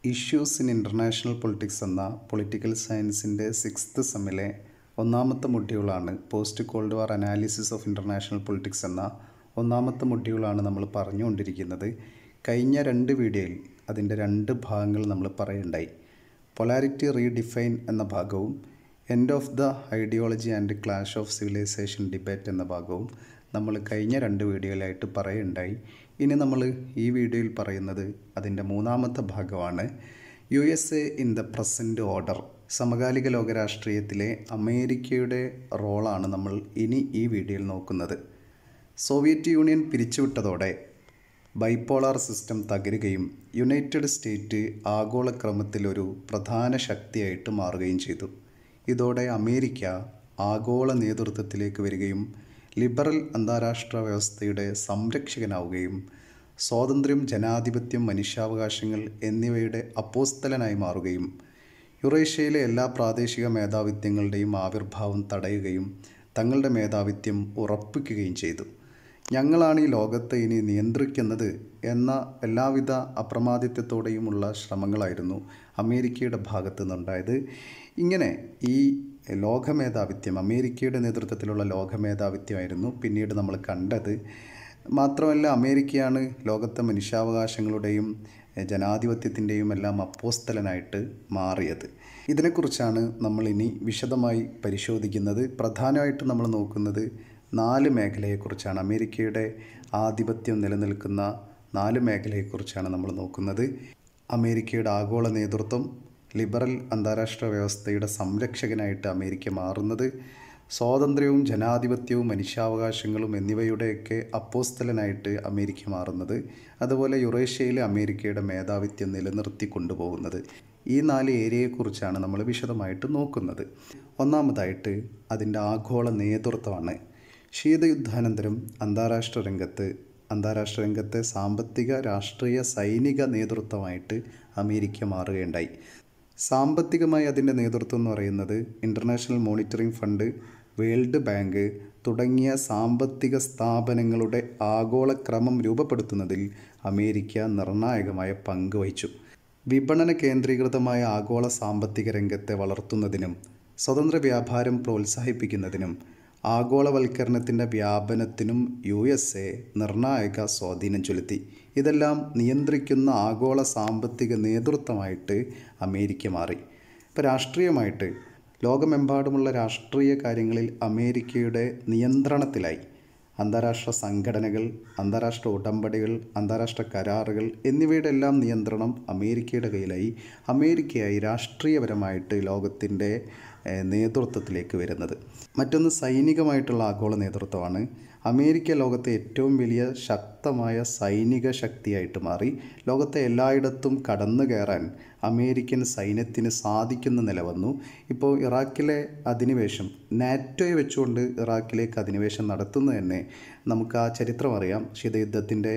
issues in international politics എന്ന political സയൻസിൻ്റെ sixth സെമ്മിലെ ഒന്നാമത്തെ മൊഡ്യൂളാണ് post cold war analysis of international politics എന്ന ഒന്നാമത്തെ മൊഡ്യൂളാണ് നമ്മൾ പറഞ്ഞുകൊണ്ടിരിക്കുന്നത് കഴിഞ്ഞ രണ്ട് വീഡിയോയിൽ അതിൻ്റെ രണ്ട് ഭാഗങ്ങൾ നമ്മൾ പറയുണ്ടായി പൊളാരിറ്റി റീഡിഫൈൻ എന്ന ഭാഗവും end of the ideology and clash of civilisation debate എന്ന ഭാഗവും നമ്മൾ കഴിഞ്ഞ രണ്ട് വീഡിയോയിലായിട്ട് പറയുണ്ടായി ഇനി നമ്മൾ ഈ വീഡിയോയിൽ പറയുന്നത് അതിൻ്റെ മൂന്നാമത്തെ ഭാഗമാണ് U S A in the present order സമകാലിക ലോക രാഷ്ട്രീയത്തിലെ അമേരിക്കയുടെ റോളാണ് നമ്മൾ ഇനി ഈ വീഡിയോയിൽ നോക്കുന്നത് സോവിയറ്റ് യൂണിയൻ പിരിച്ചുവിട്ടതോടെ ബൈപ്പോളാർ സിസ്റ്റം തകരുകയും യുണൈറ്റഡ് സ്റ്റേറ്റ് ആഗോളക്രമത്തിൽ ഒരു പ്രധാന ശക്തിയായിട്ട് മാറുകയും ചെയ്തു ഇതോടെ അമേരിക്ക ആഗോള നേതൃത്വത്തിലേക്ക് വരികയും ലിബറൽ അന്താരാഷ്ട്ര വ്യവസ്ഥയുടെ സംരക്ഷകനാവുകയും സ്വാതന്ത്ര്യം ജനാധിപത്യം മനുഷ്യാവകാശങ്ങൾ എന്നിവയുടെ അപ്പോസ്തലനായി മാറുകയും യുറേഷ്യയിലെ എല്ലാ പ്രാദേശിക മേധാവിത്വങ്ങളുടെയും ആവിർഭാവം തടയുകയും തങ്ങളുടെ മേധാവിത്വം ഉറപ്പിക്കുകയും ചെയ്തു ഞങ്ങളാണ് ഈ ലോകത്തെ ഇനി നിയന്ത്രിക്കുന്നത് എന്ന എല്ലാവിധ അപ്രമാദിത്വത്തോടെയുമുള്ള ശ്രമങ്ങളായിരുന്നു അമേരിക്കയുടെ ഭാഗത്തു നിന്നുണ്ടായത് ഇങ്ങനെ ഈ ലോകമേധാവിത്യം അമേരിക്കയുടെ നേതൃത്വത്തിലുള്ള ലോകമേധാവിത്വമായിരുന്നു പിന്നീട് നമ്മൾ കണ്ടത് മാത്രമല്ല അമേരിക്കയാണ് ലോകത്തെ മനുഷ്യാവകാശങ്ങളുടെയും ജനാധിപത്യത്തിൻ്റെയും എല്ലാം അപ്പോസ്തലനായിട്ട് മാറിയത് ഇതിനെക്കുറിച്ചാണ് നമ്മൾ ഇനി വിശദമായി പരിശോധിക്കുന്നത് പ്രധാനമായിട്ട് നമ്മൾ നോക്കുന്നത് നാല് മേഖലയെക്കുറിച്ചാണ് അമേരിക്കയുടെ ആധിപത്യം നിലനിൽക്കുന്ന നാല് മേഖലയെക്കുറിച്ചാണ് നമ്മൾ നോക്കുന്നത് അമേരിക്കയുടെ ആഗോള നേതൃത്വം ലിബറൽ അന്താരാഷ്ട്ര വ്യവസ്ഥയുടെ സംരക്ഷകനായിട്ട് അമേരിക്ക മാറുന്നത് സ്വാതന്ത്ര്യവും ജനാധിപത്യവും മനുഷ്യാവകാശങ്ങളും എന്നിവയുടെയൊക്കെ അപ്പോസ്തലനായിട്ട് അമേരിക്ക മാറുന്നത് അതുപോലെ യുറേഷ്യയിലെ അമേരിക്കയുടെ മേധാവിത്യം നിലനിർത്തി കൊണ്ടുപോകുന്നത് ഈ നാല് ഏരിയയെക്കുറിച്ചാണ് നമ്മൾ വിശദമായിട്ട് നോക്കുന്നത് ഒന്നാമതായിട്ട് അതിൻ്റെ ആഗോള നേതൃത്വമാണ് ശീതയുദ്ധാനന്തരം അന്താരാഷ്ട്ര രംഗത്ത് അന്താരാഷ്ട്ര രംഗത്തെ സാമ്പത്തിക രാഷ്ട്രീയ സൈനിക നേതൃത്വമായിട്ട് അമേരിക്ക മാറുകയുണ്ടായി സാമ്പത്തികമായി അതിൻ്റെ നേതൃത്വം എന്ന് പറയുന്നത് International Monitoring Fund World Bank തുടങ്ങിയ സാമ്പത്തിക സ്ഥാപനങ്ങളുടെ ആഗോളക്രമം രൂപപ്പെടുത്തുന്നതിൽ അമേരിക്ക നിർണായകമായ പങ്ക് വഹിച്ചു വിപണന കേന്ദ്രീകൃതമായ ആഗോള സാമ്പത്തിക രംഗത്തെ വളർത്തുന്നതിനും സ്വതന്ത്ര വ്യാപാരം പ്രോത്സാഹിപ്പിക്കുന്നതിനും ആഗോളവൽക്കരണത്തിൻ്റെ വ്യാപനത്തിനും യു എസ് എ നിർണായക സ്വാധീനം ചെലുത്തി ഇതെല്ലാം നിയന്ത്രിക്കുന്ന ആഗോള സാമ്പത്തിക നേതൃത്വമായിട്ട് അമേരിക്ക മാറി ഇപ്പോൾ രാഷ്ട്രീയമായിട്ട് ലോകമെമ്പാടുമുള്ള രാഷ്ട്രീയ കാര്യങ്ങളിൽ അമേരിക്കയുടെ നിയന്ത്രണത്തിലായി അന്താരാഷ്ട്ര സംഘടനകൾ അന്താരാഷ്ട്ര ഉടമ്പടികൾ അന്താരാഷ്ട്ര കരാറുകൾ എന്നിവയുടെ എല്ലാം നിയന്ത്രണം അമേരിക്കയുടെ കയ്യിലായി അമേരിക്കയായി രാഷ്ട്രീയപരമായിട്ട് ലോകത്തിൻ്റെ നേതൃത്വത്തിലേക്ക് വരുന്നത് മറ്റൊന്ന് സൈനികമായിട്ടുള്ള ആഗോള നേതൃത്വമാണ് അമേരിക്ക ലോകത്തെ ഏറ്റവും വലിയ ശക്തമായ സൈനിക ശക്തിയായിട്ട് മാറി ലോകത്തെ എല്ലായിടത്തും കടന്നു കയറാൻ അമേരിക്കൻ സൈന്യത്തിന് സാധിക്കുന്ന നില വന്നു ഇപ്പോൾ ഇറാഖിലെ അധിനിവേശം നാറ്റോയെ വെച്ചുകൊണ്ട് ഇറാഖിലേക്ക് അധിനിവേശം നടത്തുന്നത് തന്നെ നമുക്ക് ആ ചരിത്രം അറിയാം ശീതയുദ്ധത്തിൻ്റെ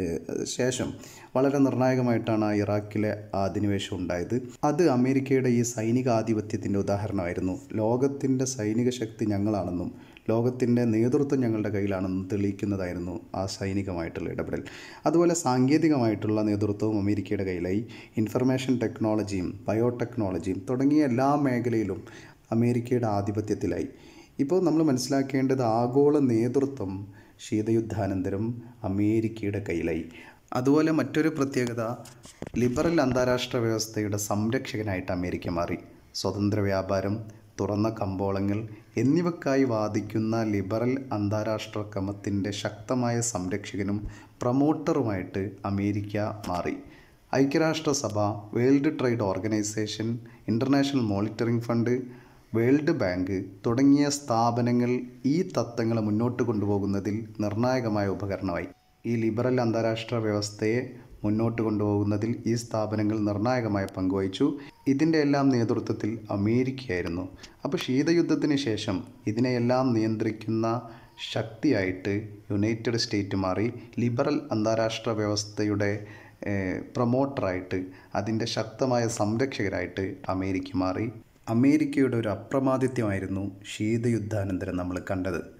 ശേഷം വളരെ നിർണായകമായിട്ടാണ് ആ ഇറാഖിലെ ആ അധിനിവേശം ഉണ്ടായത് അത് അമേരിക്കയുടെ ഈ സൈനിക ആധിപത്യത്തിൻ്റെ ഉദാഹരണമായിരുന്നു ലോകത്തിൻ്റെ സൈനിക ശക്തി ഞങ്ങളാണെന്നും ലോകത്തിൻ്റെ നേതൃത്വം ഞങ്ങളുടെ കയ്യിലാണെന്നും തെളിയിക്കുന്നതായിരുന്നു ആ സൈനികമായിട്ടുള്ള ഇടപെടൽ അതുപോലെ സാങ്കേതികമായിട്ടുള്ള നേതൃത്വവും അമേരിക്കയുടെ കയ്യിലായി ഇൻഫർമേഷൻ ടെക്നോളജിയും ബയോടെക്നോളജിയും തുടങ്ങിയ എല്ലാ മേഖലയിലും അമേരിക്കയുടെ ആധിപത്യത്തിലായി ഇപ്പോൾ നമ്മൾ മനസ്സിലാക്കേണ്ടത് ആഗോള നേതൃത്വം ശീതയുദ്ധാനന്തരം അമേരിക്കയുടെ കയ്യിലായി അതുപോലെ മറ്റൊരു പ്രത്യേകത ലിബറൽ അന്താരാഷ്ട്ര വ്യവസ്ഥയുടെ സംരക്ഷകനായിട്ട് അമേരിക്ക മാറി സ്വതന്ത്ര വ്യാപാരം തുറന്ന കമ്പോളങ്ങൾ എന്നിവക്കായി വാദിക്കുന്ന ലിബറൽ അന്താരാഷ്ട്ര ക്രമത്തിൻ്റെ ശക്തമായ സംരക്ഷകനും പ്രൊമോട്ടറുമായിട്ട് അമേരിക്ക മാറി ഐക്യരാഷ്ട്രസഭ World Trade Organization International Monitoring Fund World Bank തുടങ്ങിയ സ്ഥാപനങ്ങൾ ഈ തത്വങ്ങളെ മുന്നോട്ട് കൊണ്ടുപോകുന്നതിൽ നിർണായകമായ ഉപകരണമായി ഈ ലിബറൽ അന്താരാഷ്ട്ര വ്യവസ്ഥയെ മുന്നോട്ട് കൊണ്ടുപോകുന്നതിൽ ഈ സ്ഥാപനങ്ങൾ നിർണായകമായ പങ്കുവഹിച്ചു ഇതിൻ്റെ എല്ലാം നേതൃത്വത്തിൽ അമേരിക്കയായിരുന്നു അപ്പോൾ ശീതയുദ്ധത്തിന് ശേഷം ഇതിനെയെല്ലാം നിയന്ത്രിക്കുന്ന ശക്തിയായിട്ട് യുണൈറ്റഡ് സ്റ്റേറ്റ് മാറി ലിബറൽ അന്താരാഷ്ട്ര വ്യവസ്ഥയുടെ പ്രൊമോട്ടറായിട്ട് അതിൻ്റെ ശക്തമായ സംരക്ഷകരായിട്ട് അമേരിക്ക മാറി അമേരിക്കയുടെ ഒരു അപ്രമാദിത്യമായിരുന്നു ശീതയുദ്ധാനന്തരം നമ്മൾ കണ്ടത്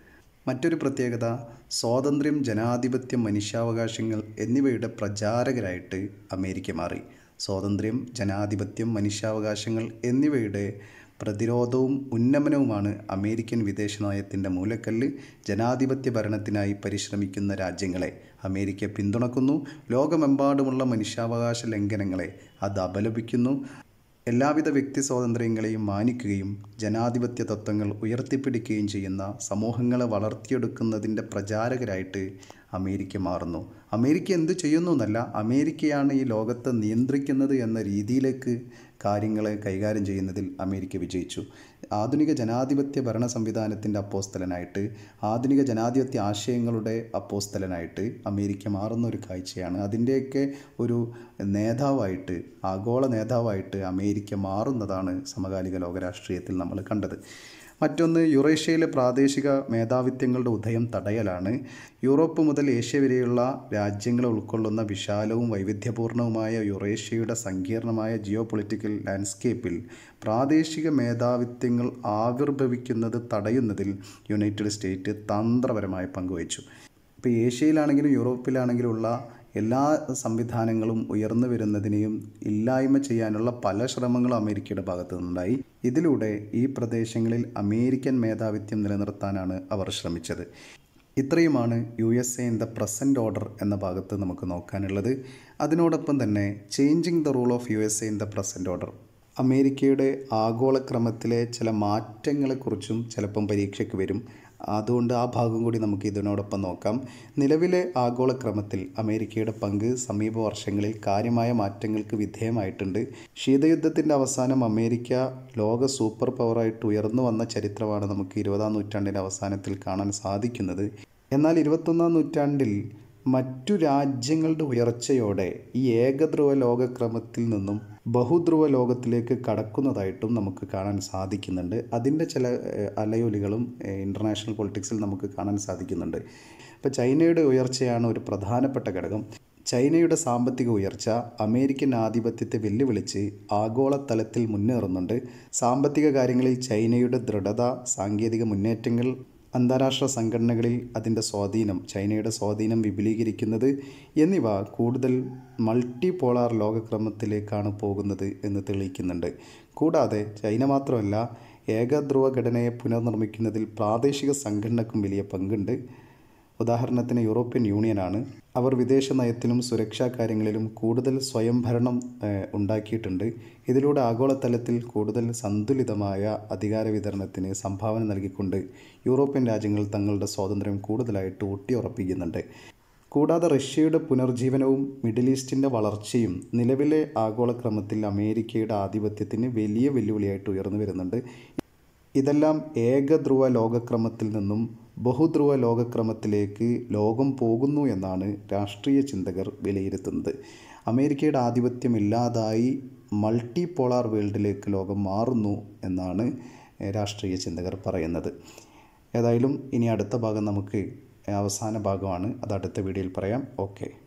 മറ്റൊരു പ്രത്യേകത സ്വാതന്ത്ര്യം ജനാധിപത്യം മനുഷ്യാവകാശങ്ങൾ എന്നിവയുടെ പ്രചാരകരായിട്ട് അമേരിക്ക മാറി സ്വാതന്ത്ര്യം ജനാധിപത്യം മനുഷ്യാവകാശങ്ങൾ എന്നിവയുടെ പ്രതിരോധവും ഉന്നമനവുമാണ് അമേരിക്കൻ വിദേശ നയത്തിൻ്റെ മൂലക്കല്ല് ജനാധിപത്യ ഭരണത്തിനായി പരിശ്രമിക്കുന്ന രാജ്യങ്ങളെ അമേരിക്ക പിന്തുണക്കുന്നു ലോകമെമ്പാടുമുള്ള മനുഷ്യാവകാശ ലംഘനങ്ങളെ അത് അപലപിക്കുന്നു എല്ലാവിധ വ്യക്തി സ്വാതന്ത്ര്യങ്ങളെയും മാനിക്കുകയും ജനാധിപത്യ തത്വങ്ങൾ ഉയർത്തിപ്പിടിക്കുകയും ചെയ്യുന്ന സമൂഹങ്ങളെ വളർത്തിയെടുക്കുന്നതിൻ്റെ പ്രചാരകരായിട്ട് അമേരിക്ക മാറുന്നു അമേരിക്ക എന്ത് ചെയ്യുന്നു എന്നല്ല അമേരിക്കയാണ് ഈ ലോകത്തെ നിയന്ത്രിക്കുന്നത് എന്ന രീതിയിലേക്ക് കാര്യങ്ങളെ കൈകാര്യം ചെയ്യുന്നതിൽ അമേരിക്ക വിജയിച്ചു ആധുനിക ജനാധിപത്യ ഭരണ സംവിധാനത്തിൻ്റെ അപ്പോസ്തലനായിട്ട് ആധുനിക ജനാധിപത്യ ആശയങ്ങളുടെ അപ്പോസ്തലനായിട്ട് അമേരിക്ക മാറുന്ന ഒരു കാഴ്ചയാണ് അതിൻ്റെയൊക്കെ ഒരു നേതാവായിട്ട് ആഗോള നേതാവായിട്ട് അമേരിക്ക മാറുന്നതാണ് സമകാലിക ലോകരാഷ്ട്രീയത്തിൽ നമ്മൾ കണ്ടത് മറ്റൊന്ന് യുറേഷ്യയിലെ പ്രാദേശിക മേധാവിത്വങ്ങളുടെ ഉദയം തടയലാണ് യൂറോപ്പ് മുതൽ ഏഷ്യ വരെയുള്ള രാജ്യങ്ങളെ ഉൾക്കൊള്ളുന്ന വിശാലവും വൈവിധ്യപൂർണവുമായ യുറേഷ്യയുടെ സങ്കീർണമായ ജിയോ പൊളിറ്റിക്കൽ ലാൻഡ്സ്കേപ്പിൽ പ്രാദേശിക മേധാവിത്വങ്ങൾ ആവിർഭവിക്കുന്നത് തടയുന്നതിൽ യുണൈറ്റഡ് സ്റ്റേറ്റ് തന്ത്രപരമായ പങ്കുവച്ചു ഇപ്പോൾ ഏഷ്യയിലാണെങ്കിലും യൂറോപ്പിലാണെങ്കിലും ഉള്ള എല്ലാ സംവിധാനങ്ങളും ഉയർന്നു വരുന്നതിനെയും ഇല്ലായ്മ ചെയ്യാനുള്ള പല ശ്രമങ്ങളും അമേരിക്കയുടെ ഭാഗത്തു നിന്നുണ്ടായി ഇതിലൂടെ ഈ പ്രദേശങ്ങളിൽ അമേരിക്കൻ മേധാവിത്വം നിലനിർത്താനാണ് അവർ ശ്രമിച്ചത് ഇത്രയുമാണ് U S A in the present order എന്ന ഭാഗത്ത് നമുക്ക് നോക്കാനുള്ളത് അതിനോടൊപ്പം തന്നെ changing the rule of U S A in the present order അമേരിക്കയുടെ ആഗോളക്രമത്തിലെ ചില മാറ്റങ്ങളെക്കുറിച്ചും ചിലപ്പം പരീക്ഷയ്ക്ക് വരും അതുകൊണ്ട് ആ ഭാഗം കൂടി നമുക്ക് ഇതിനോടൊപ്പം നോക്കാം നിലവിലെ ആഗോളക്രമത്തിൽ അമേരിക്കയുടെ പങ്ക് സമീപ വർഷങ്ങളിൽ കാര്യമായ മാറ്റങ്ങൾക്ക് വിധേയമായിട്ടുണ്ട് ശീതയുദ്ധത്തിൻ്റെ അവസാനം അമേരിക്ക ലോക സൂപ്പർ പവറായിട്ട് ഉയർന്നു വന്ന ചരിത്രമാണ് നമുക്ക് ഇരുപതാം നൂറ്റാണ്ടിൻ്റെ അവസാനത്തിൽ കാണാൻ സാധിക്കുന്നത് എന്നാൽ ഇരുപത്തൊന്നാം നൂറ്റാണ്ടിൽ മറ്റു രാജ്യങ്ങളുടെ ഉയർച്ചയോടെ ഈ ഏകധ്രുവ ലോകക്രമത്തിൽ നിന്നും ബഹുധ്രുവ ലോകത്തിലേക്ക് കടക്കുന്നതായിട്ടും നമുക്ക് കാണാൻ സാധിക്കുന്നുണ്ട് അതിൻ്റെ ചില ഏഹ്, അലയൊലികളും ഏഹ്, ഇൻ്റർനാഷണൽ പൊളിറ്റിക്സിൽ നമുക്ക് കാണാൻ സാധിക്കുന്നുണ്ട് ഇപ്പോൾ ചൈനയുടെ ഉയർച്ചയാണ് ഒരു പ്രധാനപ്പെട്ട ഘടകം ചൈനയുടെ സാമ്പത്തിക ഉയർച്ച അമേരിക്കൻ ആധിപത്യത്തെ വെല്ലുവിളിച്ച് ആഗോളതലത്തിൽ മുന്നേറുന്നുണ്ട് സാമ്പത്തിക കാര്യങ്ങളിൽ ചൈനയുടെ ദൃഢത സാങ്കേതിക മുന്നേറ്റങ്ങൾ അന്താരാഷ്ട്ര സംഘടനകളിൽ അതിൻ്റെ സ്വാധീനം ചൈനയുടെ സ്വാധീനം വിപുലീകരിക്കുന്നത് എന്നിവ കൂടുതൽ മൾട്ടി പോളാർ ലോകക്രമത്തിലേക്കാണ് പോകുന്നത് എന്ന് തെളിയിക്കുന്നുണ്ട് കൂടാതെ ചൈന മാത്രമല്ല ഏകധ്രുവ ഘടനയെ പുനർനിർമ്മിക്കുന്നതിൽ പ്രാദേശിക സംഘടനക്കും വലിയ പങ്കുണ്ട് ഉദാഹരണത്തിന് യൂറോപ്യൻ യൂണിയനാണ് അവർ വിദേശ നയത്തിലും സുരക്ഷാ കാര്യങ്ങളിലും കൂടുതൽ സ്വയംഭരണം ഏഹ്, ഉണ്ടാക്കിയിട്ടുണ്ട് ഇതിലൂടെ ആഗോളതലത്തിൽ കൂടുതൽ സന്തുലിതമായ അധികാര വിതരണത്തിന് സംഭാവന നൽകിക്കൊണ്ട് യൂറോപ്യൻ രാജ്യങ്ങൾ തങ്ങളുടെ സ്വാതന്ത്ര്യം കൂടുതലായിട്ട് ഊട്ടിയുറപ്പിക്കുന്നുണ്ട് കൂടാതെ റഷ്യയുടെ പുനർജീവനവും മിഡിൽ ഈസ്റ്റിൻ്റെ വളർച്ചയും നിലവിലെ ആഗോളക്രമത്തിൽ അമേരിക്കയുടെ ആധിപത്യത്തിന് വലിയ വെല്ലുവിളിയായിട്ട് ഉയർന്നു വരുന്നുണ്ട് ഇതെല്ലാം ഏകധ്രുവ ലോകക്രമത്തിൽ നിന്നും ബഹുധ്രുവ ലോകക്രമത്തിലേക്ക് ലോകം പോകുന്നു എന്നാണ് രാഷ്ട്രീയ ചിന്തകർ വിലയിരുത്തുന്നത് അമേരിക്കയുടെ ആധിപത്യം ഇല്ലാതായി മൾട്ടി പോളാർ വേൾഡിലേക്ക് ലോകം മാറുന്നു എന്നാണ് ഏഹ്, രാഷ്ട്രീയ ചിന്തകർ പറയുന്നത് ഏതായാലും ഇനി അടുത്ത ഭാഗം നമുക്ക് അവസാന ഭാഗമാണ് അത് അടുത്ത വീഡിയോയിൽ പറയാം ഓക്കെ